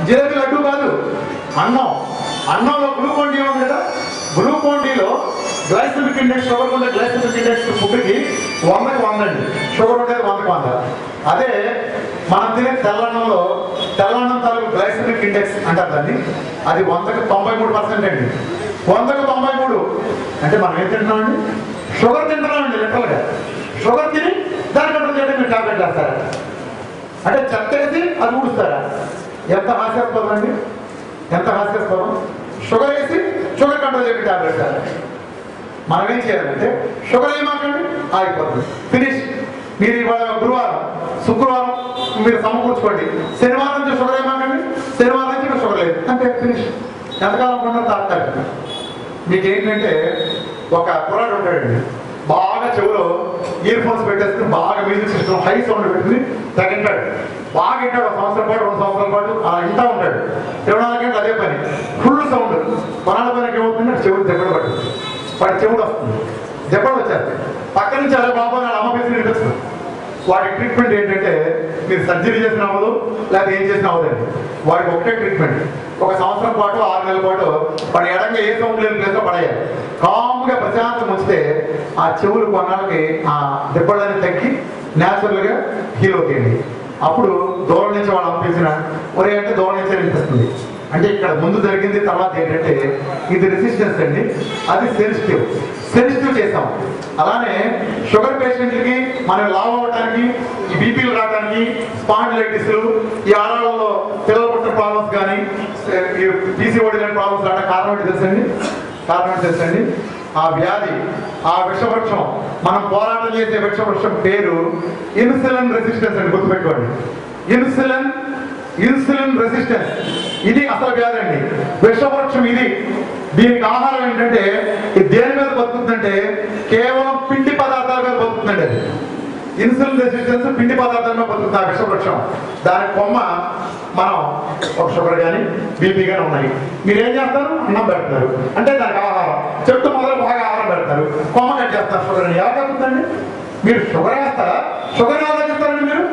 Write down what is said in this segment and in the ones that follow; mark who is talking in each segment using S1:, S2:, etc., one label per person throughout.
S1: జిలేబీ లడ్డు కాదు అన్నం అన్నంలో గ్లూకోన్ డి ఉంది కదా గ్లూకోన్ డిలో గ్లైసమిక్ ఇండెక్స్ షుగర్ ఉండే గ్లైసమిక్ ఇండెక్స్ ఫుడ్కి వందకి వంద అండి షుగర్ ఉండేది వందకి వంద అదే మనం తినే తెల్లన్నంలో తెల్లన్నం తాలూకు గ్లైసమిక్ ఇండెక్స్ అంటారు దాన్ని అది వందకి తొంభై మూడు పర్సెంట్ అండి వందకు తొంభై మూడు అంటే మనం ఏం తింటున్నామండి షుగర్ తింటున్నామండి లిటరల్గా షుగర్ తిని దాని కంట్రోల్ చేయడం మీరు టాబ్లెట్ వేస్తారా అంటే చెత్త వేసి అది ఊడుస్తారా ఎంత హాస్యాస్పదం అండి ఎంత హాస్యాస్పదం షుగర్ వేసి షుగర్ కంట్రోల్ చేయడం టాబ్లెట్ వేస్తారా మనం ఏం చేయాలంటే షుగర్ ఏమాకండి ఆగిపోతుంది ఫినిష్ మీరు ఇవాళ గురువారం శుక్రవారం మీరు సమకూర్చుకోండి శనివారం నుంచి షుగర్ ఏమాకండి శనివారం నుంచి ఇంకా షుగర్ లేదు అంటే ఫినిష్ ఎంతకాలం ఉండడం తాత్కాలిక మీకు ఏంటంటే ఒక కుర్రాడు ఉంటాడండి బాగా చెవులో ఇయర్ ఫోన్స్ పెట్టేసుకుని బాగా మ్యూజిక్ సిస్టమ్ హై సౌండ్ పెట్టుకుని తగ్గింటాడు బాగా వింటాడు ఒక సంవత్సరం పాటు రెండు సంవత్సరాల పాటు అలా వింటా ఉంటాడు ఇరవై నాలుగు గంటలు అదే పని ఫుల్ సౌండ్ కొనాల పనికి ఏమవుతుందంటే చెవులు దెబ్బలు పడుతుంది వాడి చెవుడు వస్తుంది దెబ్బలు వచ్చేస్తాయి పక్క నుంచి అలా బాబు అని అమ్మ పేసి వినిపిస్తుంది వాడి ట్రీట్మెంట్ ఏంటంటే మీరు సర్జరీ చేసిన అవ్వదు లేకపోతే ఏం చేసిన అవ్వదండి వాడికి ఒకటే ట్రీట్మెంట్ ఒక సంవత్సరం పాటు ఆరు నెలల పాటు వాడి ఎడంగా ఏ సౌండ్ లేని ప్లేస్లో పడేయాలి కామ్గా ప్రశాంతం ఉంచితే ఆ చెవులు కొన్నాళ్ళకి ఆ దెబ్బలన్నీ తగ్గి న్యాచురల్గా హీల్ అవుతాయండి అప్పుడు దూరం నుంచి వాళ్ళు పంపించిన ఒరే అంటే దూరం నుంచి వినిపిస్తుంది అంటే ఇక్కడ ముందు జరిగింది తర్వాత ఏంటంటే ఇది రెసిస్టెన్స్ అండి అది సెన్సిటివ్ సెన్సిటివ్ చేస్తాం అలానే షుగర్ పేషెంట్లకి మనం లావ్ అవ్వడానికి ఈ బీపీలు రావడానికి స్పాండిలైటిస్ ఈ ఆడవాళ్ళలో పిల్లల పుట్టిన ప్రాబ్లమ్స్ కానీ ఈ పీసీఓడి లాంటి ప్రాబ్లమ్స్ రావడానికి కారణం ఏంటి తెలుసండి కారణం ఏంటి తెలుసండి ఆ వ్యాధి ఆ విషవృక్షం మనం పోరాటం చేసే విషవృక్షం పేరు ఇన్సులిన్ రెసిస్టెన్స్ అని గుర్తుపెట్టుకోండి ఇన్సులిన్ ఇన్సులిన్ రెసిస్టెన్స్ ఇది అసలు వ్యాధి అండి విషవృక్షం ఇది దీనికి ఆహారం ఏంటంటే ఇది దేని మీద బతుకుతుందంటే కేవలం పిండి పదార్థాల మీద బతుకుతుందండి అది ఇన్సులిన్ రెసిస్టెన్స్ పిండి పదార్థాల మీద బతుకుతుంది ఆ విషవృక్షం దాని కొమ్మ మనం ఒక షుగర్ కానీ బీపీ కానీ ఉన్నాయి మీరు ఏం చేస్తారు అన్నం పెడతారు అంటే దానికి ఆహారం చెట్టు మొదలు బాగా ఆహారం పెడతారు కొమ్మ కట్ చేస్తారు షుగర్ అని ఎలా తగ్గుతుందండి మీరు షుగర్ వేస్తారా షుగర్ ఎలా తగ్గిస్తారండి మీరు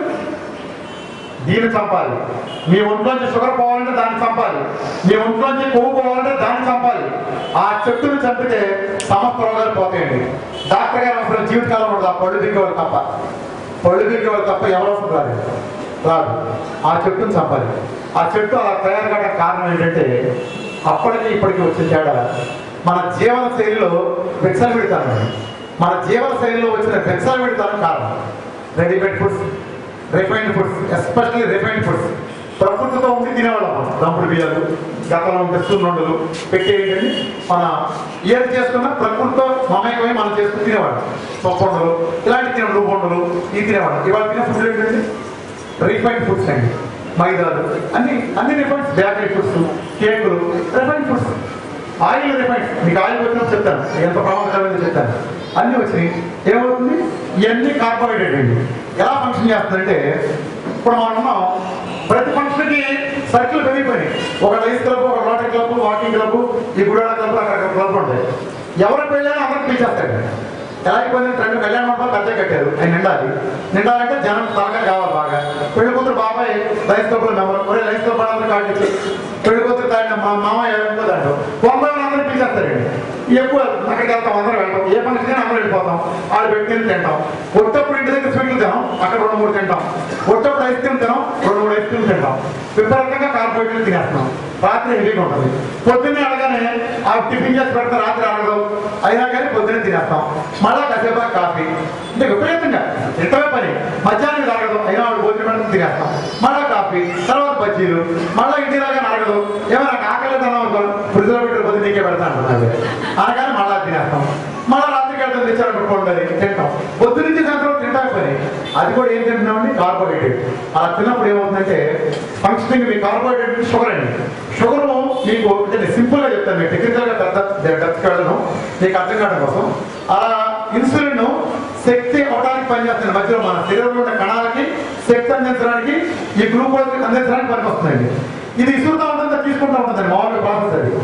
S1: దీన్ని చంపాలి మీ ఒంట్లోంచి షుగర్ పోవాలంటే దాన్ని చంపాలి మీ ఒంట్లోంచి కొవ్వు పోవాలంటే దాన్ని చంపాలి ఆ చెట్టును చంపితే సమస్త రోగాలు పోతాయండి డాక్టర్ గారు అసలు జీవితకాలం ఉండదు ఆ పళ్ళు దిగేవాళ్ళు తప్ప పళ్ళు దిగేవాళ్ళు తప్ప ఎవరు అవసరం రాదు రాదు ఆ చెట్టును చంపాలి ఆ చెట్టు అలా తయారు కావడానికి కారణం ఏంటంటే అప్పటికి ఇప్పటికి వచ్చిన తేడా మన జీవన శైలిలో విచ్చలు పెడతాను మన జీవన శైలిలో వచ్చిన విచ్చలు పెడతాను కారణం readymade foods refined foods especially refined foods ప్రకృతితో ఉండి తినేవాళ్ళం మనం. దంపుడు బియ్యాలు గతంలో ఉంటే సున్నుండలు పెట్టి ఏంటండి మన ఏది చేసుకున్న ప్రకృతితో మమేకమై మనం చేసుకుని తినేవాళ్ళం పప్పుండలు ఇలాంటి తినే రూపొండలు ఇవి తినేవాళ్ళం ఇవాళ తినే ఫుడ్ ఏంటండి రిఫైన్డ్ ఫుడ్స్ అండి మైదాలు అన్ని అన్ని రిఫైన్స్ బేకరీ ఫుడ్స్ కేకులు రిఫైన్డ్ ఫుడ్స్ ఆయిల్ రిఫైన్స్ మీకు ఆయిల్ వచ్చినప్పుడు చెప్తాను ఎంత ప్రమాదకరమైందో చెప్తాను అన్ని వచ్చినాయి ఏమవుతుంది ఇవన్నీ కార్బోహైడ్రేట్ అండి ఎలా ఫంక్షన్ చేస్తుందంటే ఇప్పుడు మనం ఉన్నాం ప్రతి ఫంక్షన్కి సర్కిల్ పెరిగిపోయినాయి ఒక రైస్ క్లబ్ ఒక రోటరీ క్లబ్ వాకింగ్ క్లబ్ ఈ గుడాల క్లబ్ అక్కడ క్లబ్ ఉంటాయి ఎవరికి వెళ్ళినా అందరికి పిలిచేస్తాడు ఎలా అయిపోయింది రెండు కళ్యాణ మండపాలు పెద్ద కట్టారు ఆయన నిండాలి నిండాలంటే జనం త్వరగా కావాలి బాగా పెళ్లి కూతురు బాబాయ్ రైస్ క్లబ్లో మెంబర్ ఒరే రైస్ క్లబ్ వాళ్ళందరూ కార్డు ఇచ్చి పెళ్లి కూతురు తాడిన మా మామ ఎక్కువ దాంట్లో వంద అందరూ పిలిచేస్తారండి ఎక్కువ అక్కడికి వెళ్తాం అందరం వెళ్తాం ఏ ఫంక్షన్ అందరూ వెళ్ళిపోతాం ఆడు పెట్టుకుని తింటాం ఒట్టప్పుడు ఇంటి దగ్గర స్వీట్లు తినాం అక్కడ రెండు మూడు తింటాం ఒట్టప్పుడు ఐస్ క్రీమ్ తినాం రెండు మూడు ఐస్ క్రీమ్ తింటాం విపరీతంగా కార్బోహైడ్రేట్ తినేస్తున్నాం రాత్రి హెవీగా ఉంటుంది పొద్దున్నే అడగానే ఆ టిఫిన్ చేసి పెడితే రాత్రి అడగదు అయినా కానీ పొద్దున్నే తినేస్తాం మళ్ళా కాసేపు కాఫీ అంటే విపరీతంగా ఎంతవే పని మధ్యాహ్నం ఇది అడగదు అయినా వాడు భోజనం పెడితే తినేస్తాం మళ్ళా కాఫీ తర్వాత బజ్జీలు మళ్ళా ఇంటి దాకా అడగదు ఏమైనా నాకు ఆకలి తిన్నాం అనుకో ఫ్రిడ్జ్లో పెట్టి పొద్దున్న నీకే పెడతాను అంటున్నాడు అనగానే మళ్ళా తినేస్తాం మళ్ళా రాత్రికి వెళ్తాం తెచ్చారు పెట్టుకోండి తింటాం పొద్దు నుంచి సాయంత్రం తింటా పని అది కూడా ఏం తింటున్నామండి కార్బోహైడ్రేట్ అలా తిన్నప్పుడు ఏమవుతుందంటే ఫంక్షనింగ్ మీ కార్బోహైడ్రేట్ షుగర్ అండి షుగర్ మీకు అంటే సింపుల్ గా చెప్తాను మీకు టెక్నికల్ గా పెద్ద డెప్త్ వెళ్ళను మీకు అర్థం కావడం కోసం అలా ఇన్సులిన్ శక్తి అవడానికి పనిచేస్తుంది మధ్యలో మన శరీరంలో ఉన్న కణాలకి శక్తి అందించడానికి ఈ గ్లూకోజ్ అందించడానికి పనికొస్తుందండి ఇది ఇసురుతా ఉంటుంది తీసుకుంటూ ఉంటుందండి మామూలుగా ప్రాసెస్ అది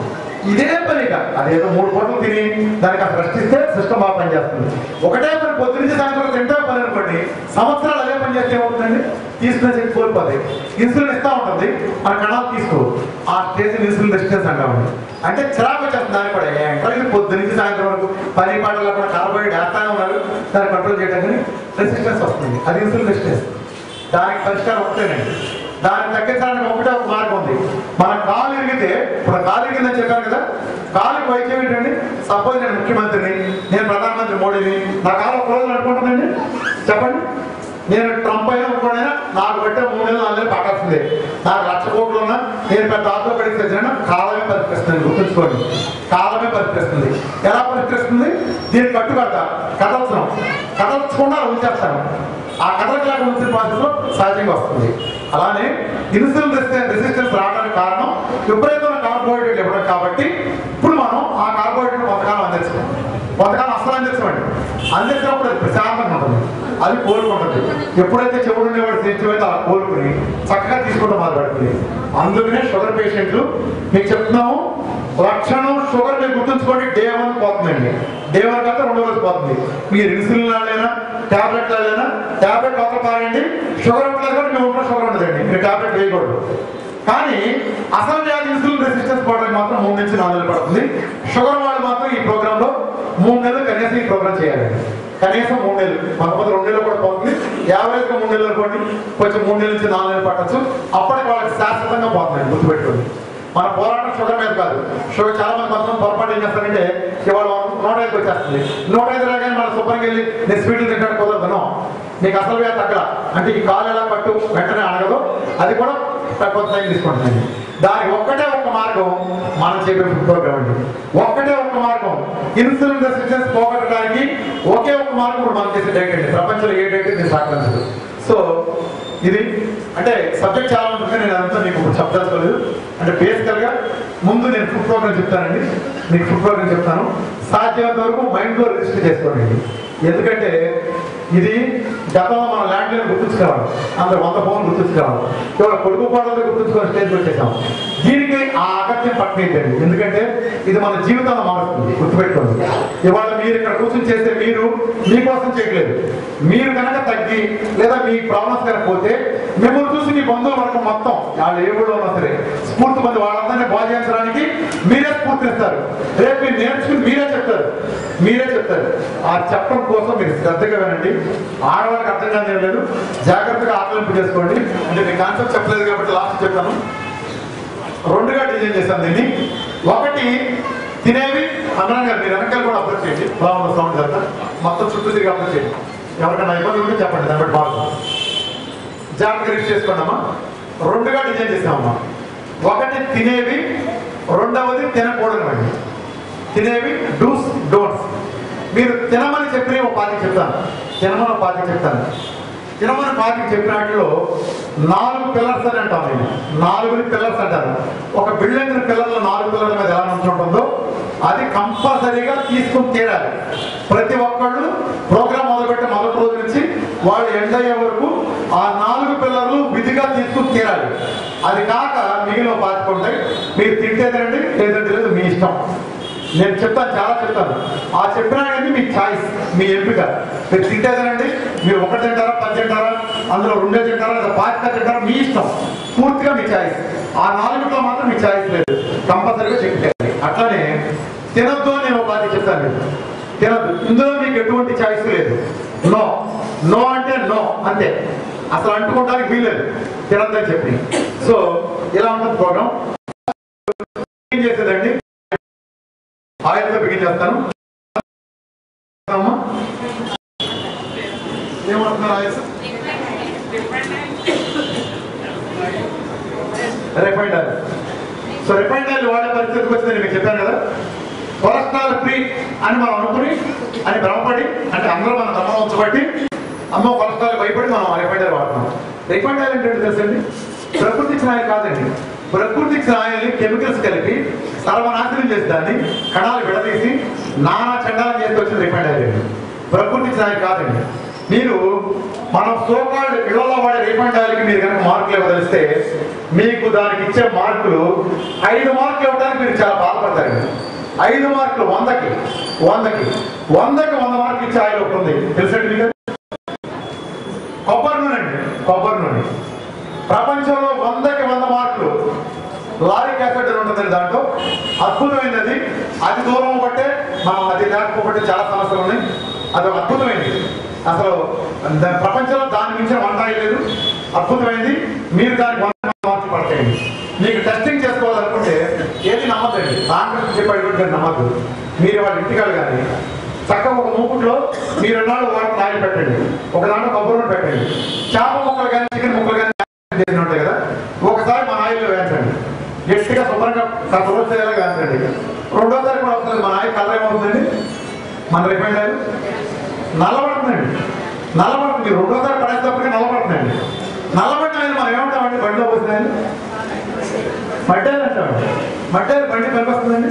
S1: ఇదే పనిగా అదేదో మూడు పూటలు తిని దానికి అసలు రెస్ట్ ఇస్తే సిస్టమ్ బాగా పనిచేస్తుంది ఒకటే పని పొద్దు నుంచి సాయంత్రం తింటే పని అనుకోండి సంవత్సరాలు అదే పని చేస్తే ఏమవుతుందండి తీసుకునే శక్తి కోల్పోతాయి ఇన్సులిన్ ఇస్తా ఉంటుంది మన కణాలు తీసుకో ఆ స్టేజ్ ఇన్సులిన్ రెసిస్టెన్స్ అంటామండి అంటే చిరాకు వచ్చేస్తుంది దానికి కూడా ఏంటో ఇది పొద్దు నుంచి సాయంత్రం వరకు పని పాటలు కూడా కార్బోహైడ్రేట్ వేస్తానే ఉన్నారు దాన్ని కంట్రోల్ చేయడానికి రెసిస్టెన్స్ వస్తుంది అది ఇన్సులిన్ రెసిస్టెన్స్ దానికి పరిష్కారం ఒకటేనండి దాన్ని తగ్గించడానికి ఒకటే ఒక మార్గం ఉంది మన కాలు ఇరిగితే ఇప్పుడు కాలు ఇరిగిందని చెప్పాను కదా కాలుకి వైద్యం ఏంటండి సపోజ్ నేను ముఖ్యమంత్రిని నేను ప్రధానమంత్రి మోడీని నా కాలు ఒక రోజు అనుకుంటుందండి చెప్పండి నేను ట్రంప్ అయినా ఇంకోడైనా నాకు బట్టే మూడు నెలలు నాలుగు నెలలు పట్టాల్సిందే నాకు లక్ష కోట్లు ఉన్నా నేను పెద్ద ఆర్థోపెడిక్స్ సర్జన్ కాలమే పరిష్కరిస్తుంది గుర్తుంచుకోండి కాలమే పరిష్కరిస్తుంది ఎలా పరిష్కరిస్తుంది దీన్ని కట్టుకడతా కదల్చడం కదల్చకుండా ఉంచేస్తాను ఆ కదలకలాగా ఉంచిన పరిస్థితిలో సహజంగా వస్తుంది అలానే ఇన్సులిన్ రెసిస్టెన్స్ రావడానికి కారణం విపరీతమైన కార్బోహైడ్రేట్ ఇవ్వడం కాబట్టి ఇప్పుడు మనం ఆ కార్బోహైడ్రేట్ కొంతకాలం అందించాం కొంతకాలం అసలు అందించమండి అందించినప్పుడు అది ప్రశాంతంగా ఉంటుంది అది కోలుకుంటుంది ఎప్పుడైతే చెవుడు ఉండేవాడు తెచ్చిపోతే అలా కోలుకుని చక్కగా తీసుకుంటాం మొదలు పెడుతుంది అందుకనే షుగర్ పేషెంట్లు మీకు చెప్తున్నాము లక్షణం షుగర్ మీరు గుర్తుంచుకోండి డే వన్ పోతుందండి డే వన్ కాక రెండో రోజు పోతుంది మీరు ఇన్సులిన్ వాడలేనా టాబ్లెట్ వాడలేనా టాబ్లెట్ ఒక పారండి షుగర్ ఉండలేదు కూడా మేము ఉన్న షుగర్ ఉండదండి మీరు టాబ్లెట్ వేయకూడదు కానీ అసలు వ్యాధి ఇన్సులిన్ రెసిస్టెన్స్ పోవడానికి మాత్రం మూడు నుంచి నాలుగు నెలలు పడుతుంది షుగర్ వాళ్ళు మాత్రం ఈ ప్రోగ్రామ్ లో మూడు నెలలు కనీసం ఈ ప్రోగ్రామ్ చేయాలండి కనీసం మూడు నెలలు కొంతమంది రెండు నెలలు కూడా పోతుంది యావరేజ్ గా మూడు నెలలు అనుకోండి కొంచెం మూడు నెలల నుంచి నాలుగు నెలలు పట్టచ్చు అప్పటికి వాళ్ళకి శాశ్వతంగా పోతుందండి గుర్తుపెట్టుకోండి మన పోరాటం షుగర్ మీద కాదు షుగర్ చాలా మంది మాత్రం పొరపాటు ఏం చేస్తారంటే ఇవాళ నూట ఐదుకి వచ్చేస్తుంది నూట ఐదు రాగానే మన శుభ్రంగా వెళ్ళి నేను స్వీట్లు తింటానికి కుదరదు నో. నీకు అసలు వ్యాధి తగ్గల అంటే ఈ కాలు ఎలా పట్టు వెంటనే అడగదు అది కూడా కొంత టైం తీసుకుంటుంది దానికి ఒక్కటే ఒక్క మార్గం మనం చెప్పే ఫుడ్ ప్రోగ్రామ్ అండి ఒక్కటే ఒక్క మార్గం ఇన్సులిన్ రెసిస్టెన్స్ పోగొట్టడానికి ఒకే ఒక్క మార్గం ఇప్పుడు మనం చేసే డైట్ అండి ప్రపంచంలో ఏ డైట్ నేను సాధించదు సో ఇది అంటే సబ్జెక్ట్ చాలా ఉంటుంది నేను అదంతా మీకు ఇప్పుడు చెప్పదలుచుకోలేదు అంటే బేసికల్ గా ముందు నేను ఫుడ్ ప్రోగ్రామ్ చెప్తానండి మీకు ఫుడ్ ప్రోగ్రామ్ చెప్తాను సాధ్యమైనంత వరకు మైండ్ లో రిజిస్టర్ చేసుకోండి ఎందుకంటే ఇది గతంలో మన ల్యాండ్ లైన్ గుర్తుంచుకోవాలి అందరు వంద ఫోన్ గుర్తుంచుకోవాలి ఇవాళ కొడుకు కోడలు గుర్తుంచుకొని స్టేజ్ వచ్చేసాం దీనికి ఆ అగత్యం పట్టనేదండి ఎందుకంటే ఇది మన జీవితాన్ని మారుస్తుంది గుర్తుపెట్టుకోండి ఇవాళ మీరు ఇక్కడ కూర్చొని చేస్తే మీరు మీకోసం చేయట్లేదు మీరు కనుక తగ్గి లేదా మీ ప్రాబ్లమ్స్ కనుక పోతే మిమ్మల్ని చూసి మీ బంధువుల వర్గం మొత్తం వాళ్ళు ఏ ఊళ్ళో ఉన్నా సరే స్ఫూర్తి పొంది వాళ్ళందరినీ బాగు చేయించడానికి మీరే స్ఫూర్తిస్తారు రేపు మీరు నేర్చుకుని మీరే చెప్తారు మీరే చెప్తారు ఆ చెప్పడం కోసం మీరు శ్రద్ధగా వినండి ఆడవాళ్ళకి అర్థం కాదు ఏం లేదు జాగ్రత్తగా ఆకలింపు చేసుకోండి అంటే మీ కాన్సెప్ట్ చెప్పలేదు కాబట్టి లాస్ట్ చెప్తాను రెండుగా డిజైన్ చేశాను దీన్ని ఒకటి తినేవి అన్నాను గారు మీరు వెనకాల కూడా అప్రోచ్ చేయండి బాగుంది సౌండ్ కదా మొత్తం చుట్టూ తిరిగి అప్రోచ్ చేయండి ఎవరికైనా ఇబ్బంది ఉంటే చెప్పండి దాన్ని బట్టి బాగుంది జాగ్రత్తగా రిచ్ చేసుకోండమ్మా రెండుగా డిజైన్ చేసామమ్మా ఒకటి తినేవి రెండవది తినకూడనివండి తినేవి డూస్ డోంట్స్ మీరు తినమని చెప్పి ఒక పాతికి చెప్తాను తినమని ఒక పాతికి చెప్తాను తినమని పాతికి చెప్పిన వాటిలో నాలుగు పిల్లర్స్ అని అంటాం నేను నాలుగుని పిల్లర్స్ అంటారు ఒక బిల్డింగ్ పిల్లర్లు నాలుగు పిల్లర్ల మీద ఎలా ఉంటుందో అది కంపల్సరీగా తీసుకుని తీరాలి ప్రతి ఒక్కళ్ళు ప్రోగ్రామ్ మొదలుపెట్టే మొదటి రోజు నుంచి వాళ్ళు ఎండ్ అయ్యే వరకు ఆ నాలుగు పిల్లర్లు విధిగా తీసుకుని తీరాలి అది కాక మిగిలిన పాతుకుంటాయి మీరు తింటే తినండి లేదంటే లేదు మీ ఇష్టం నేను చెప్తాను చాలా చెప్తాను ఆ చెప్పినా కానీ మీ ఛాయిస్ మీ ఎంపిక మీరు తింటే తినండి మీరు ఒకటి తింటారా పది తింటారా అందులో రెండే తింటారా లేదా పాతిక తింటారా మీ ఇష్టం పూర్తిగా మీ ఛాయిస్ ఆ నాలుగులో మాత్రం మీ ఛాయిస్ లేదు కంపల్సరీగా చెప్పాలి అట్లానే తినద్దు అని నేను ఒక పాతి చెప్తాను మీకు తినద్దు ఇందులో మీకు ఎటువంటి ఛాయిస్ లేదు నో నో అంటే నో అంతే అసలు అంటుకోవడానికి వీలేదు తినద్దని చెప్పి సో ఇలా ఉంటుంది ప్రోగ్రామ్ ఏం చేసేదండి ఆయిల్తో బిగిన్ చేస్తాను అమ్మా. ఏమంటున్నారు oils refined oil so refined oil వాడే పరిస్థితికి వచ్చిందని మీకు చెప్పాను కదా కొలెస్ట్రాల్ ఫ్రీ అని మనం అనుకుని అని భ్రమపడి అంటే అందరూ మన గమనం ఉంచబట్టి అమ్మో కొలెస్ట్రాల్ భయపడి మనం రిఫైండ్ ఆయిల్ వాడుతున్నాం రిఫైండ్ ఆయిల్ అంటే ఏంటో తెలుసండి ప్రకృతి ఇచ్చిన ఆయిల్ కాదండి ప్రకృతి ఇచ్చిన ఆయిల్ని కెమికల్స్ కలిపి సర్వనాశనం చేసి దాన్ని కణాలు విడదీసి నానా చండాలం చేసి వచ్చింది రిఫైండ్ ఆయిల్ అండి ప్రకృతి ఇచ్చిన ఆయిల్ కాదండి మీరు మనం సోకాల్డ్ ఇళ్లలో వాడే రీఫండ్ ఆయిల్కి మీరు కనుక మార్కులు ఇవ్వదలిస్తే మీకు దానికి ఇచ్చే మార్కులు ఐదు మార్కులు ఇవ్వడానికి మీరు చాలా బాధపడతారు ఐదు మార్కులు వందకి వందకి వందకి వంద మార్కులు ఇచ్చే ఆయిల్ ఒకటి ఉంది తెలుసండి మీకు కొబ్బరి నూనె అండి కొబ్బరి నూనె ప్రపంచంలో వందకి వంద మార్కులు లారిక్ యాసిడ్ అని ఉంటుందండి దాంట్లో అద్భుతమైనది అతి దూరం బట్టే మనం అది లేకపోతే చాలా సమస్యలు ఉన్నాయి అది ఒక అద్భుతమైనది అసలు దా- ప్రపంచంలో దాని మించిన వంట లేదు అద్భుతమైనది మీరు దానికి వంద మార్కులు పడతాయండి మీకు టెస్టింగ్ చేసుకోవాలనుకుంటే ఏది నమ్మద్దండి కాంగ్రెస్ చెప్పేటువంటి మీరు నమ్మద్దు మీరు వాళ్ళ ఇంటికాడు కానీ చక్కగా ఒక మూకుట్లో మీరు నాడు వాటిని ఆయిల్ పెట్టండి ఒక దాంట్లో కొబ్బరి నూనె పెట్టండి చేప ముక్కలు కానీ చికెన్ ముక్కలు కానీ చేసి ఉంటాయి కదా ఒకసారి మన ఆయిల్లో వేయించండి గట్టిగా శుభ్రంగా కాస్త రోజు చేయాలి వేయించండి రెండోసారి కూడా వస్తుంది మన ఆయిల్ కలర్ ఏమవుతుందండి మన రిఫైండ్ ఆయిల్ నల్లబడుతుందండి నల్లబడుతుంది రెండోసారి పడేటప్పటికి నల్లబడుతుందండి నల్లబడిన ఆయిల్ మనం ఏమంటామండి బండిలో పోతున్నాయని మడ్డాయిలు అంటామండి మడ్డాయిలు బండి పనికొస్తుందండి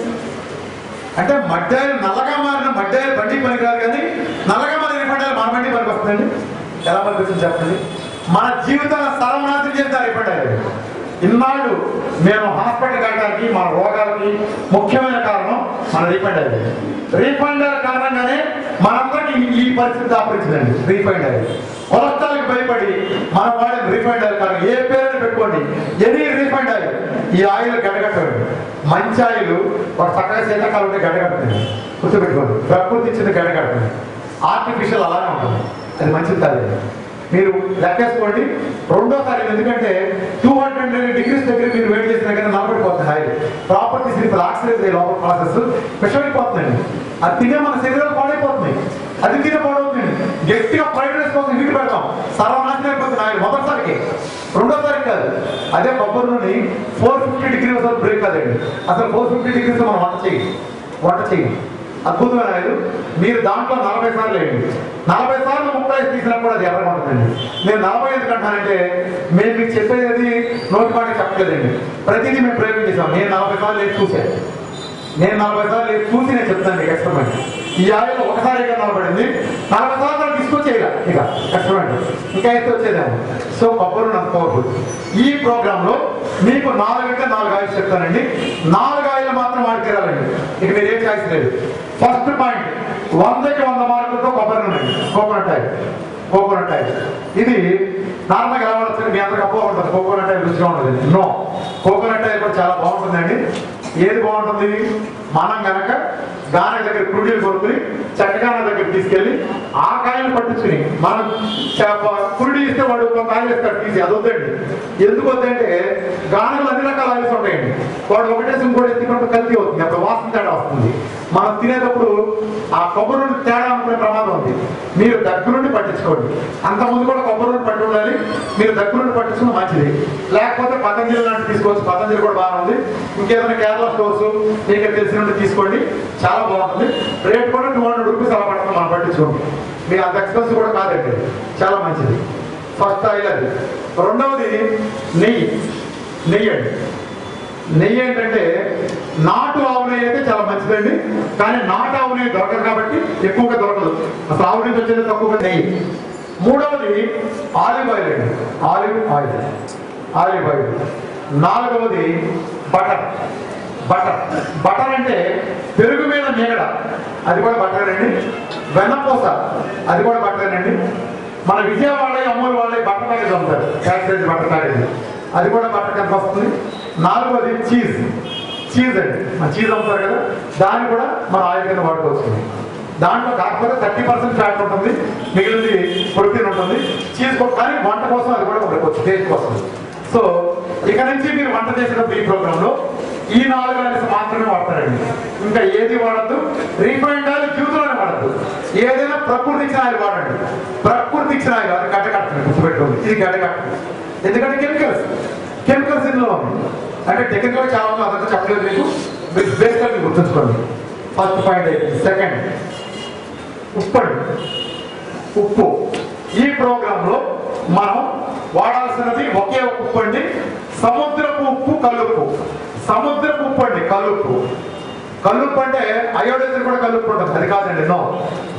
S1: అంటే మడ్డాయిలు నల్లగా మారిన మడ్డాయిలు బండి పనికిరాదు కానీ నల్లగా మారిన రిఫండాయిలు మన బండి పనికి వస్తుందండి ఎలా పనికొస్తుంది చెప్పండి మన జీవితాన్ని సర్వనాశనం చేస్తారు రిఫండాయిలు ఇన్నాళ్ళు మేము హాస్పిటల్ వెళ్ళడానికి మన రోగాలకి ముఖ్యమైన కారణం మన రీఫండ్ అయ్యి రీఫండ్ కారణంగానే మనందరికీ ఈ పరిస్థితి దాపరించిందండి రీఫండ్ అయ్యి కొలెస్ట్రాల్కి భయపడి మన వాడిని రీఫండ్ ఆయిల్ కాదు ఏ పేరుని పెట్టుకోండి ఎనీ రీఫండ్ ఆయిల్ ఈ ఆయిల్ గడ్డగట్టండి మంచి ఆయిల్ ఒక చక్కగా శీతాకాలం ఉంటే గడ్డగడుతుంది గుర్తుపెట్టుకోండి ప్రకృతి ఇచ్చింది గడ్డగడుతుంది ఆర్టిఫిషియల్ అలానే ఉంటుంది అది మంచిది కాదు మీరు లెక్కేసుకోండి రెండోసారి ఎందుకంటే టూ హండ్రెడ్ డిగ్రీస్ దగ్గర మీరు వెయిట్ చేసిన దగ్గర నిలబడిపోతుంది ఆయిల్ ప్రాపర్టీస్ ఇప్పుడు ఆక్సిడైజ్ లోపల ప్రాసెస్ విషమైపోతుందండి అది తినే మన శరీరాలు పాడైపోతుంది అది తినే పాడవుతుంది గట్టిగా ఫ్రైడ్ రైస్ కోసం హీట్ పెడతాం సర్వనాశనం అయిపోతుంది ఆయిల్ మొదటిసారికి రెండోసారి కాదు అదే కొబ్బరి నూనె ఫోర్ ఫిఫ్టీ డిగ్రీస్ వరకు బ్రేక్ కాదండి అసలు ఫోర్ ఫిఫ్టీ డిగ్రీస్ మనం వంట చేయి వంట చేయి అద్భుతమైన ఆయిల్ మీరు దాంట్లో నలభై సార్లు వేయండి నలభై సార్లు ముప్పై తీసినప్పుడు అది ఎర్రగా ఉంటుందండి నేను నలభై ఎందుకు అంటానంటే మేము మీకు చెప్పేది నోటి మాట చెప్పలేదండి ప్రతిదీ మేము ప్రయోగం చేసాం నేను నలభై సార్లు వేసి చూశాను నేను నలభై సార్లు వేసి చూసి నేను చెప్తాను మీకు ఎక్స్పెరిమెంట్ ఈ ఆయిల్ ఒకసారిగా నిలబడింది నలభై సార్లు మనం తీసుకొచ్చేయగా ఇక ఎక్స్పెరిమెంట్ ఇంకా అయితే వచ్చేదేమో సో కొబ్బరి నాకు పవర్ఫుల్ ఈ ప్రోగ్రామ్ లో మీకు నాలుగు అంటే నాలుగు ఆయిల్స్ చెప్తానండి నాలుగు ఆయిల్ మాత్రం వాడి తీరాలండి ఇక మీరు ఏం చాయిస్ లేదు ఫస్ట్ పాయింట్ వందకి వంద మార్కులతో కొబ్బరి నూనె కోకోనట్ ఆయిల్ కోకోనట్ ఆయిల్ ఇది నార్మల్గా ఎలా ఉంటుంది మీ అందరికి అప్పు ఉంటుంది కోకోనట్ ఆయిల్ రుచిగా ఉంటుంది నో కోకోనట్ ఆయిల్ కూడా చాలా బాగుంటుందండి ఏది బాగుంటుంది మనం గనక దాని దగ్గర కురుడీలు కొనుక్కుని చక్కగాన దగ్గర తీసుకెళ్ళి ఆ కాయలు పట్టించుకుని మనం చేప కురుడి ఇస్తే వాడు ఒక కాయలు ఇస్తాడు తీసి అది వద్దండి ఎందుకు వద్దంటే గానుగలు అన్ని రకాల ఆయిల్స్ ఉంటాయండి వాడు ఒకటేసి ఇంకోటి ఎత్తుకుంటూ కల్తీ అవుతుంది అప్పుడు వాసన తేడా వస్తుంది మనం తినేటప్పుడు ఆ కొబ్బరి నుండి తేడా అనుకునే ప్రమాదం ఉంది మీరు దగ్గర నుండి పట్టించుకోండి అంతకుముందు కూడా కొబ్బరి నుండి పట్టి ఉండాలి మీరు దగ్గర నుండి పట్టించుకున్న మంచిది లేకపోతే పతంజలి లాంటి తీసుకోవచ్చు పతంజలి కూడా బాగా ఉంది ఇంకేదైనా కేరళ స్టోర్స్ మీకు తెలిసిన నుండి తీసుకోండి చాలా బాగుంటుంది రేట్ కూడా టూ హండ్రెడ్ రూపీస్ అలా పడుతుంది మనం పట్టించుకోండి మీకు అంత ఎక్స్పెన్సివ్ కూడా కాదండి చాలా మంచిది ఫస్ట్ ఆయిల్ అది రెండవది నెయ్యి నెయ్యి అండి నెయ్యి ఏంటంటే నాటు ఆవు నెయ్యి అయితే చాలా మంచిదండి కానీ నాటు ఆవు నెయ్యి దొరకదు కాబట్టి ఎక్కువగా దొరకదు అసలు ఆవు నుంచి వచ్చేది తక్కువగా నెయ్యి మూడవది ఆలివ్ ఆయిల్ అండి ఆలివ్ ఆయిల్ ఆలివ్ ఆయిల్ నాలుగవది బటర్ బటర్ బటర్ అంటే పెరుగు మీద మేగడ అది కూడా బటర్ అండి వెన్నపూస అది కూడా బటర్ అండి మన విజయవాడ అమూల్ వాళ్ళే బట్టర్ ప్యాకేజ్ అమ్ముతారు ప్యాకేజ్ బట్టర్ ప్యాకేజ్ అది కూడా బట్టర్ కింద వస్తుంది నాలుగోది చీజ్ చీజ్ అండి మన చీజ్ అమ్ముతారు కదా దాన్ని కూడా మన ఆయిల్ కింద వాడుకోవచ్చు దాంట్లో కాకపోతే థర్టీ పర్సెంట్ ఫ్యాట్ ఉంటుంది మిగిలింది ప్రోటీన్ ఉంటుంది చీజ్ కూడా కానీ వంట కోసం అది కూడా ఉండవచ్చు టేస్ట్ కోసం సో ఇక నుంచి మీరు వంట చేసేటప్పుడు ఈ ప్రోగ్రామ్ లో ఈ నాలుగు ఆయిల్స్ మాత్రమే వాడతారండి ఇంకా ఏది వాడద్దు రీఫైండ్ ఆయిల్ జీవితంలోనే వాడద్దు ఏదైనా ప్రకృతి ఇచ్చిన ఆయిల్ వాడండి ప్రకృతి ఇచ్చిన ఆయిల్ అది గడ్డ కట్టండి గుర్తుపెట్టుకోండి ఇది గడ్డ కట్టండి ఎందుకంటే కెమికల్స్ కెమికల్స్ ఇందులో ఉంది అంటే టెక్నికల్ చాలా ఉంది అదంతా చెప్పలేదు మీకు మీరు బేస్గా మీరు గుర్తుంచుకోండి ఫస్ట్ పాయింట్ అయిపోయింది సెకండ్ ఉప్పు అండి ఉప్పు ఈ ప్రోగ్రామ్ లో మనం వాడాల్సినది ఒకే ఒక ఉప్పు అండి సముద్రపు ఉప్పు కల్లుప్పు సముద్రపు ఉప్పు అండి కల్లుప్పు కల్లుప్పు అంటే అయోడైజర్ కూడా కల్లుప్పు ఉంటుంది అది కాదండి నో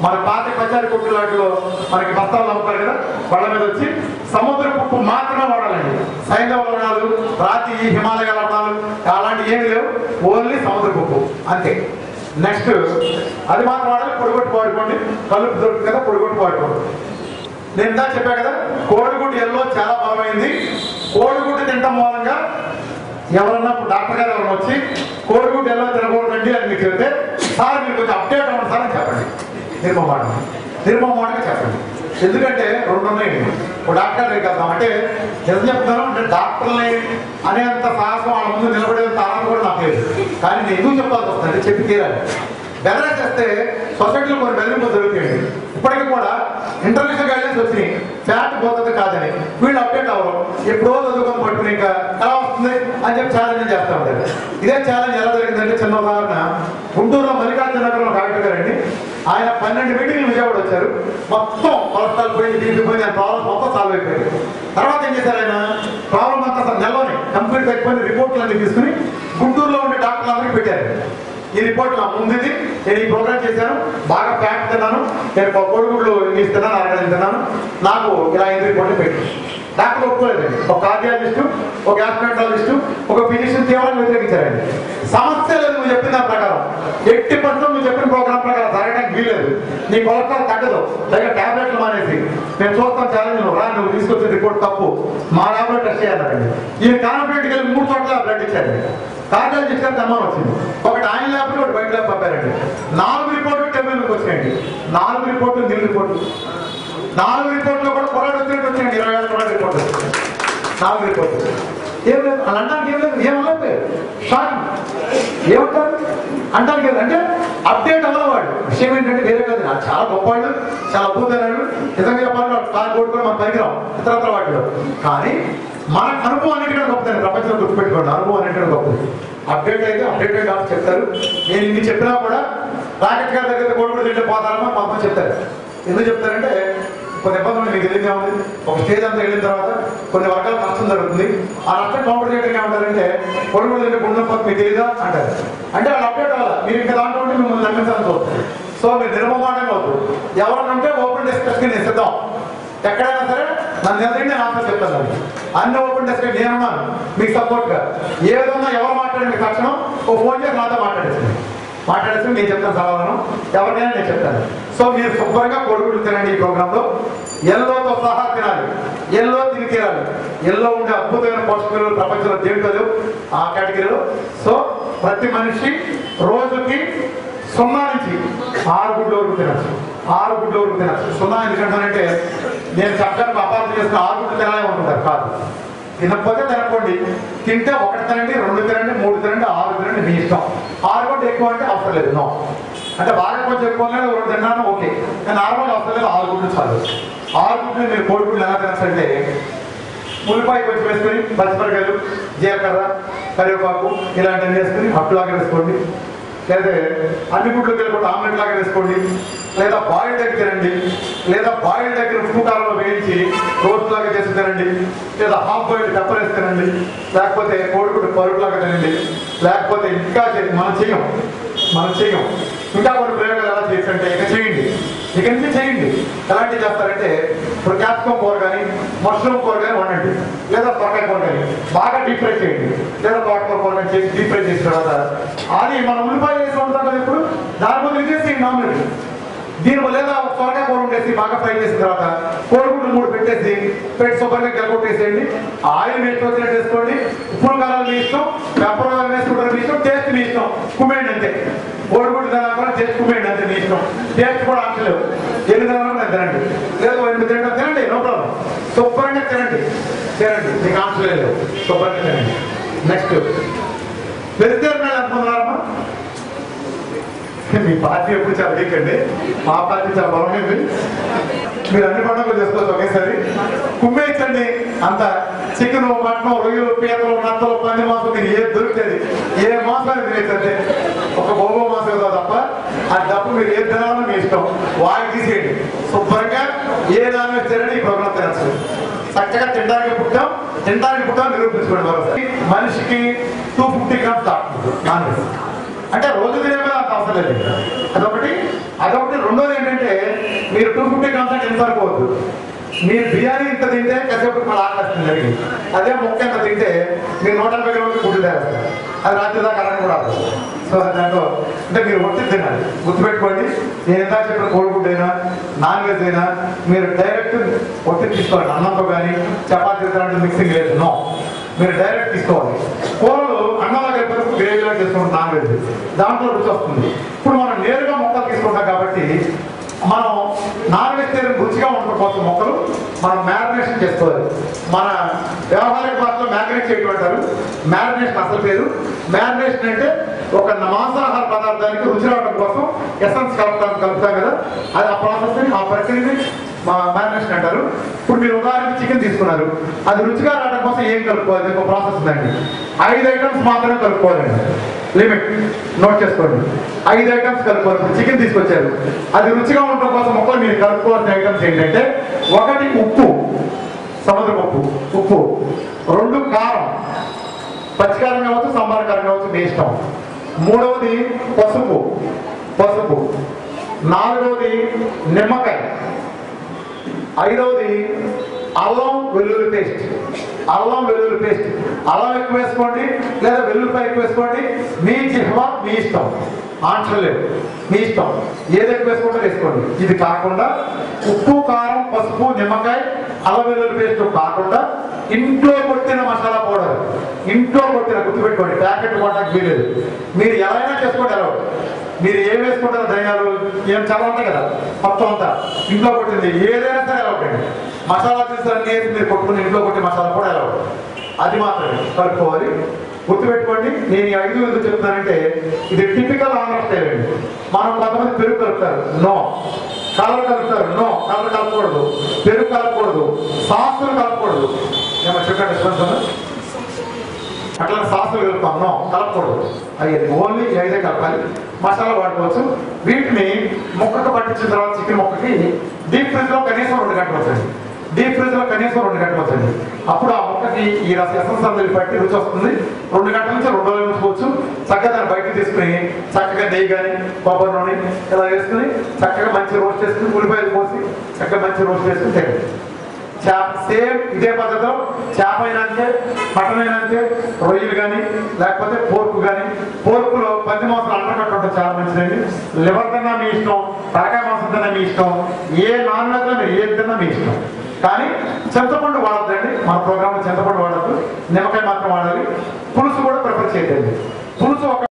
S1: మన పాత పచారి కొట్టులాట్లో మనకి బస్తాలు అమ్ముతారు కదా వాళ్ళ మీద వచ్చి సముద్ర ఉప్పు మాత్రమే వాడాలండి సైంధవ లవణాలు రాతి హిమాలయ లవణాలు అలాంటివి ఏమి లేవు ఓన్లీ సముద్ర ఉప్పు అంతే నెక్స్ట్ అది మాత్రం వాడాలి పొడిగొట్టు వాడుకోండి కలుపు దొరుకుతుంది కదా పొడిగొట్టు వాడుకోండి నేను ఇందా చెప్పా కదా కోడిగుడ్డు ఎల్లో చాలా బలమైంది కోడిగుడ్డు తినటం మూలంగా ఎవరన్నా ఇప్పుడు డాక్టర్ గారు ఎవరైనా వచ్చి కోడిగుడ్డు ఎల్లో తినకూడదండి అని మీకు చెబితే సార్ మీరు కొంచెం అప్డేట్ అవ్వండి సార్ అని చెప్పండి నిర్మమాట నిర్మమాటగా చెప్పండి ఎందుకంటే రెండు ఉన్నాయి ఒక డాక్టర్ దగ్గరికి వెళ్తాం అంటే నిజం చెప్తాను అంటే డాక్టర్ని అనేంత సాహసం వాళ్ళ ముందు నిలబడేంత ఆనందం కూడా నాకు లేదు కానీ నేను ఎందుకు చెప్పాల్సి వస్తుంది అంటే చెప్పి తీరాలి బెదరా చేస్తే సొసైటీలో కొన్ని బెదిరింపులు జరుగుతాయండి ఇప్పటికీ కూడా ఇంటర్నేషనల్ గైడెన్స్ వచ్చినాయి ఫ్యాట్ పోతుంది కాదని వీళ్ళు అప్డేట్ అవ్వరు ఎప్పుడో చదువుకొని పట్టుకుని ఇంకా ఎలా వస్తుంది అని చెప్పి ఛాలెంజ్ చేస్తా ఉంటారు ఇదే ఛాలెంజ్ ఎలా జరిగిందంటే చిన్న ఉదాహరణ గుంటూరులో మల్లికార్జున నగరంలో డాక్టర్ గారండి ఆయన పన్నెండు మీటింగ్లు విజయవాడ వచ్చారు మొత్తం కొలెస్ట్రాల్ పోయింది బీపీ పోయింది ఆయన ప్రాబ్లమ్ మొత్తం సాల్వ్ అయిపోయింది తర్వాత ఏం చేశారు ఆయన ప్రాబ్లం అంతా అసలు నెలలోనే కంప్లీట్ అయిపోయింది రిపోర్ట్లు అన్ని తీసుకుని గుంటూరులో ఉండే డాక్టర్లు అందరికీ పెట్టారు ఈ రిపోర్ట్ నా ముందుది నేను ఈ ప్రోగ్రామ్ చేశాను బాగా ఫ్యాట్ తిన్నాను నేను ఒక కోడిగుడ్లు ఇన్ని తిన్నాను అరగడం తిన్నాను నాకు ఇలా ఐదు రిపోర్ట్లు పెట్టి డాక్టర్ ఒప్పుకోలేదండి ఒక కార్డియాలజిస్టు ఒక గ్యాస్ట్రాంటాలజిస్టు ఒక ఫిజిషియన్ తీవ్రంగా వ్యతిరేకించారండి సమస్య లేదు నువ్వు చెప్పిన దాని ప్రకారం ఎట్టి పర్సెంట్ నువ్వు చెప్పిన ప్రోగ్రామ్ ప్రకారం జరగడానికి వీలేదు నీ కొలెస్ట్రాల్ తగ్గదు దగ్గర టాబ్లెట్లు మానేసి నేను చూస్తాను ఛాలెంజ్ నువ్వు రా నువ్వు తీసుకొచ్చిన రిపోర్ట్ తప్పు మా ల్యాబ్లో టెస్ట్ చేయాలండి ఈయన కాన్ఫిడెంట్ వెళ్ళి మూడు చోట్ల బ్లడ్ ఇచ్చారండి కార్డియాలజిస్ట్ గారు తెమ్మని వచ్చింది ఒకటి ఆయన ల్యాబ్ ఒకటి బయట ల్యాబ్ పంపారండి నాలుగు రిపోర్ట్లు టెంపుల్కి వచ్చినాయండి నాలుగు రిపోర్ట్లు నీళ్ళు రిపోర్ట్లు నాలుగు రిపోర్ట్లో కూడా కొరడు వచ్చినట్టు వచ్చాయండి ఇరవై వేల కొరడు రిపోర్ట్ నాలుగు రిపోర్ట్లు ఏం లేదు అలా అనడానికి ఏం లేదు ఏమనలేదు షాకింగ్ ఏమంటారు అంటారు కదా అంటే అప్డేట్ అవ్వవాడు విషయం ఏంటంటే వేరే కాదు నాకు చాలా గొప్పవాళ్ళు చాలా అద్భుతమైన నిజంగా చెప్పాలంటే కాలు కొట్టుకొని మన పనికిరాం ఇతరత్ర వాటిలో కానీ మన అనుభవం అన్నిటికంటే గొప్పదండి ప్రపంచంలో గుర్తుపెట్టుకోండి అనుభవం అన్నిటికంటే గొప్పది అప్డేట్ అయితే అప్డేట్ కాదు చెప్తారు నేను ఇన్ని చెప్పినా కూడా రాకెట్ గారి దగ్గర కొడుకుడు తింటే పోతారని మొత్తం చెప్తారు ఎందుకు చెప్తారంటే కొన్ని ఇబ్బందులు మీకు తెలియదే ఉంది ఒక స్టేజ్ అంతా వెళ్ళిన తర్వాత కొన్ని వర్గాలకు నష్టం జరుగుతుంది ఆ నష్టం కౌంటర్ చేయడానికి ఏమంటారంటే కొడుకులు తింటే గుండె నొప్పి మీకు తెలియదా అంటారు అంటే వాళ్ళు అప్డేట్ అవ్వాలి మీరు ఇంకా దాంట్లో ఉంటే మిమ్మల్ని నమ్మించాలని చూస్తారు సో మీరు నిర్మమాటంగా అవుతుంది ఎవరన్నంటే ఓపెన్ డిస్కషన్ నేను సిద్ధం ఎక్కడైనా సరే నన్ను ఎదురు నేను ఆన్సర్ చెప్తాను దానికి. అన్ని ఓపెన్ డెస్క్ నేనున్నాను మీకు సపోర్ట్ గా ఏ విధంగా ఎవరు మాట్లాడి మీకు తక్షణం ఓ ఫోన్ చేసి నాతో మాట్లాడేసింది మాట్లాడేసి నేను చెప్తాను సమాధానం ఎవరికైనా నేను చెప్తాను సో మీరు శుభ్రంగా కొడుకులు తినండి ఈ ప్రోగ్రామ్ లో ఎల్లోతో సహా తినాలి ఎల్లో తిని తీరాలి ఎల్లో ఉండే అద్భుతమైన పోషకాలు ప్రపంచంలో దేంట్లో లేవు ఆ కేటగిరీలో సో ప్రతి మనిషి రోజుకి సున్నా నుంచి ఆరు గుడ్ల వరకు తినచ్చు ఆరు గుడ్ల వరకు తినచ్చు సున్నా ఎందుకంటానంటే నేను చెప్పడానికి అపార్థం చేసిన ఆరు గుడ్లు తినాలే ఉంటుంటారు కాదు తినకపోతే తినకండి తింటే ఒకటి తినండి రెండు తినండి మూడు తినండి ఆరు తినండి మీ ఇష్టం ఆరు గుడ్లు ఎక్కువ అంటే అవసరం లేదు నో అంటే బాగా కొంచెం ఎక్కువ ఉన్నాయి, రెండు తిన్నాను ఓకే కానీ నార్మల్ అవసరం లేదు ఆరు గుడ్లు చాలు ఆరు గుడ్లు మీరు కోడి గుడ్లు ఎలా తినచ్చంటే ఉల్లిపాయ కొంచెం వేసుకొని పచ్చిమిరకాయలు జీలకర్ర కరివేపాకు ఇలాంటివి వేసుకొని అప్పులాగా వేసుకోండి లేదా అన్ని గుడ్లు కలిపి ఆమ్లెట్ లాగా వేసుకోండి లేదా బాయిల్ దగ్గర తినండి లేదా బాయిల్ దగ్గర ఉప్పు కారంలో వేయించి రోస్ట్ లాగా చేసి తినండి లేదా హాఫ్ బాయిల్ పెప్పర్ వేసి తినండి లేకపోతే కోడిగుడ్డు పరుగు లాగా తినండి లేకపోతే ఇంకా చే- మనం చెయ్యం మనం చెయ్యం ఇంకా కొన్ని ప్రయోగాలు ఎలా చేస్తుంటే ఇక చేయండి ఇక నుంచి చేయండి ఎలాంటివి చేస్తారంటే ఇప్పుడు క్యాప్సికం కూర కానీ మష్రూమ్ కూర కానీ వండండి లేదా తొరకాయ కూర కానీ బాగా డీప్ ఫ్రై చేయండి లేదా తోటకూర కూర కానీ చేసి డీప్ ఫ్రై చేసిన తర్వాత అది మనం ఉల్లిపాయ వేసి వండుతాం కదా ఇప్పుడు దాని ముందు ఇది చేసి నామినేట్ దీని లేదా ఒక సొరకాయ కూర ఉండేసి బాగా ఫ్రై చేసిన తర్వాత కోడిగుడ్లు మూడు పెట్టేసి పెట్టి శుభ్రంగా గెలకొట్టేసేయండి ఆయిల్ వేసి వచ్చినట్టు వేసుకోండి ఉప్పులు కారాలు మీ ఇష్టం పెప్పర్ కారం వేసుకుంటారు మీ ఇష్టం టేస్ట్ మీ ఇష్టం కుమ్మేయండి అంతే కోడిగుడ్డు తినాలి టేస్ట్ కుమ్మేయండి అంతే మీ ఇష్టం టేస్ట్ కూడా ఆప్షన్ లేవు ఎన్ని తినాలన్నా తినండి లేదు ఎనిమిది తినడం తినండి నో ప్రాబ్లం శుభ్రంగా తినండి తినండి మీకు ఆప్షన్ లేదు శుభ్రంగా తినండి నెక్స్ట్ వెజిటేరియన్ అనుకున్నారమ్మా మీ పార్టీ ఎప్పుడు చాలా వీక్ అండి మా పార్టీ చాలా బలమైంది మీరు అన్ని పండుగలు చేసుకోవచ్చు ఒకేసారి కుమ్మేయించండి అంత చికెన్ మటన్ రొయ్యలు పీతలు నత్తలు పంది మాంసం మీరు ఏది దొరుకుతుంది ఏ మాంసాన్ని తినేసంటే ఒక బొబ్బో మాంసం కదా తప్ప అది తప్ప మీరు ఏది తినాలో మీ ఇష్టం వాయి తీసేయండి శుభ్రంగా ఏ నాన్ వెజ్ తినని ఈ ప్రోగ్రామ్ తినచ్చు చక్కగా తినడానికి పుట్టాం తినడానికి పుట్టాం నిరూపించుకోండి మరోసారి మనిషికి టూ ఫిఫ్టీ గ్రామ్స్ దాటుతుంది నాన్ వెజ్ అంటే రోజు తినే మీద అంత అవసరం లేదు అదొకటి అదొకటి రెండోది ఏంటంటే మీరు టూ ఫిఫ్టీ గ్రామ్స్ అంటే ఎంత సరిపోవద్దు మీరు బిర్యానీ ఇంత తింటే కాసేపు మళ్ళీ ఆకలిస్తుంది జరిగింది అదే ముక్క ఎంత తింటే మీరు నూట యాభై గ్రాములు గుడ్డు తేస్తారు అది రాత్రి దాకా అలా కూడా రాదు. సో దాంట్లో అంటే మీరు ఒత్తి తినాలి గుర్తుపెట్టుకోండి నేను ఎంత చెప్పిన కోడిగుడ్డు అయినా నాన్ వెజ్ అయినా మీరు డైరెక్ట్ ఒత్తి తీసుకోవాలి అన్నంతో కానీ చపాతీ లాంటి మిక్సింగ్ లేదు నో మీరు డైరెక్ట్ తీసుకోవాలి కూరలు అన్నంలో కలిపి గ్రేవీలో చేసుకుంటాం నాన్ వెజ్ దాంట్లో రుచి వస్తుంది ఇప్పుడు మనం నేరుగా మొక్కలు తీసుకుంటాం కాబట్టి మనం నాన్ వెజిటేరియన్ రుచిగా ఉండడం కోసం మొక్కలు మనం మ్యారినేషన్ చేసుకోవాలి మన వ్యవహారిక భాషలో మ్యారినేట్ చేయడం అంటారు మ్యారినేషన్ అసలు పేరు మ్యారినేషన్ అంటే ఒక మాంసాహార పదార్థానికి రుచి రావడం కోసం ఎసెన్స్ కలుపుతాం కలుపుతాం కదా అది ఆ ప్రాసెస్ ఆ ప్రక్రియని మా మ్యారినేషన్ అంటారు ఇప్పుడు మీరు ఉదాహరణకి చికెన్ తీసుకున్నారు అది రుచిగా రావడం కోసం ఏం కలుపుకోవాలి ఒక ప్రాసెస్ ఉందండి ఐదు ఐటమ్స్ మాత్రమే కలుపుకోవాలండి లిమిట్ నోట్ చేసుకోండి ఐదు ఐటమ్స్ కలుపుకోవాలి ఇప్పుడు చికెన్ తీసుకొచ్చారు అది రుచిగా ఉండడం కోసం మొక్కలు మీరు కలుపుకోవాల్సిన ఐటమ్స్ ఏంటంటే ఒకటి ఉప్పు సముద్ర ఉప్పు ఉప్పు రెండు కారం పచ్చికారం కావచ్చు సాంబార్ కారం కావచ్చు మీ ఇష్టం మూడవది పసుపు పసుపు నాలుగవది నిమ్మకాయ ఐదవది అల్లం వెల్లుల్లి పేస్ట్ అల్లం వెల్లుల్లి పేస్ట్ అల్లం ఎక్కువ వేసుకోండి లేదా వెల్లుల్లిపాయ ఎక్కువ వేసుకోండి మీ జిహ్వ మీ ఇష్టం ఆన్సర్ లేదు మీ ఇష్టం ఏది ఎక్కువ వేసుకుంటే వేసుకోండి ఇది కాకుండా ఉప్పు కారం పసుపు నిమ్మకాయ అల్లం వెల్లుల్లి పేస్ట్ కాకుండా ఇంట్లో కొట్టిన మసాలా పౌడర్ ఇంట్లో కొట్టిన గుర్తుపెట్టుకోండి ప్యాకెట్ కొట్టడానికి వీలేదు మీరు ఎలా అయినా చేసుకోండి ఎలా మీరు ఏం వేసుకుంటారో ధనియాలు ఏం చాలా ఉంటాయి కదా మొత్తం అంతా ఇంట్లో కొట్టింది ఏదైనా సరే ఎలా ఉంటుంది మసాలా తీసుకొని వేసి మీరు కొట్టుకుని ఇంట్లో కొట్టే మసాలా కూడా ఎలా ఉంటుంది అది మాత్రమే కలుపుకోవాలి గుర్తుపెట్టుకోండి నేను ఈ ఐదు ఎందుకు చెప్తానంటే ఇది టిపికల్ ఆంధ్ర స్టైల్ అండి మనం కొంతమంది పెరుగు కలుపుతారు నో కలర్ కలుపుతారు నో కలర్ కలపకూడదు పెరుగు కలపకూడదు సాసులు కలపకూడదు ఏమో చెప్పండి స్పందన అట్లా సాసులు కలుపుతాం నో కలపకూడదు అయ్యేది ఓన్లీ ఈ ఐదే కలపాలి మసాలా వాడుకోవచ్చు వీటిని ముక్కకు పట్టించిన తర్వాత చికెన్ ముక్కకి డీప్ ఫ్రిడ్జ్ లో కనీసం రెండు గంటలు వచ్చండి డీప్ ఫ్రిడ్జ్ లో కనీసం రెండు గంటలు వచ్చండి అప్పుడు ఆ ముక్కకి ఈ రస ఎసెన్స్ అందరి పట్టి రుచి వస్తుంది రెండు గంటల నుంచి రెండు రోజులు ఉంచుకోవచ్చు చక్కగా దాన్ని బయటకు తీసుకుని చక్కగా నెయ్యి కానీ కొబ్బరి నూనె ఇలా వేసుకుని చక్కగా మంచి రోస్ట్ చేసుకుని ఉల్లిపాయలు పోసి చక్కగా మంచి రోస్ట్ చేసుకుని తినండి చేప సేమ్ ఇదే పద్ధతిలో చేప అయినా అంతే మటన్ అయినా అంతే రొయ్యలు కానీ లేకపోతే పోర్కు కానీ పోర్కులో పది మాంసం అంటకట్టు ఉంటుంది చాలా మంచిదండి లివర్ తిన్నా మీ ఇష్టం తలకాయ మాంసం తిన్నా మీ ఇష్టం ఏ నాన్ వెజ్ మీరు ఏది తిన్నా మీ ఇష్టం కానీ చింతపండు వాడద్దండి మన ప్రోగ్రాంలో చింతపండు వాడద్దు నిమ్మకాయ మాత్రం వాడాలి పులుసు కూడా ప్రిఫర్ చేయదండి పులుసు ఒక